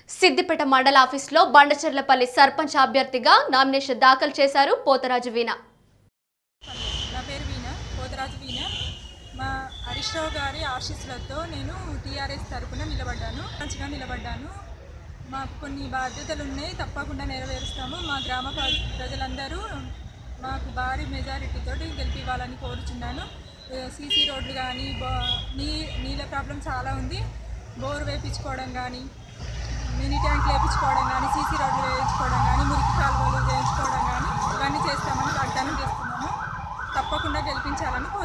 సిద్దిపేట మండల ఆఫీసులో బండచెర్లపల్లి సర్పంచ్ అభ్యర్థిగా నామినేషన్ దాఖలు చేశారు పోతరాజు వీణ నా పేరు వీణ పోతరాజు వీణ మా హరీష్ రావు గారి ఆశీస్సులతో నేను టీఆర్ఎస్ తరపున నిలబడ్డాను మంచిగా నిలబడ్డాను మాకు కొన్ని బాధ్యతలు ఉన్నాయి తప్పకుండా నెరవేరుస్తాము మా గ్రామ ప్ర- ప్రజలందరూ మాకు భారీ మెజారిటీతో గెలిపివ్వాలని కోరుచున్నాను సీసీ రోడ్లు కానీ బో నీ నీళ్ళ ప్రాబ్లం చాలా ఉంది బోర్ వేయించుకోవడం కానీ మినీ ట్యాంక్ వేయించుకోవడం కానీ సీసీ రోడ్లు వేయించుకోవడం కానీ మురికి కాలువలు వేయించుకోవడం కానీ ఇవన్నీ చేస్తామని వాగ్దానం చేస్తున్నాము తప్పకుండా గెలిపించాలని కోరుతున్నాను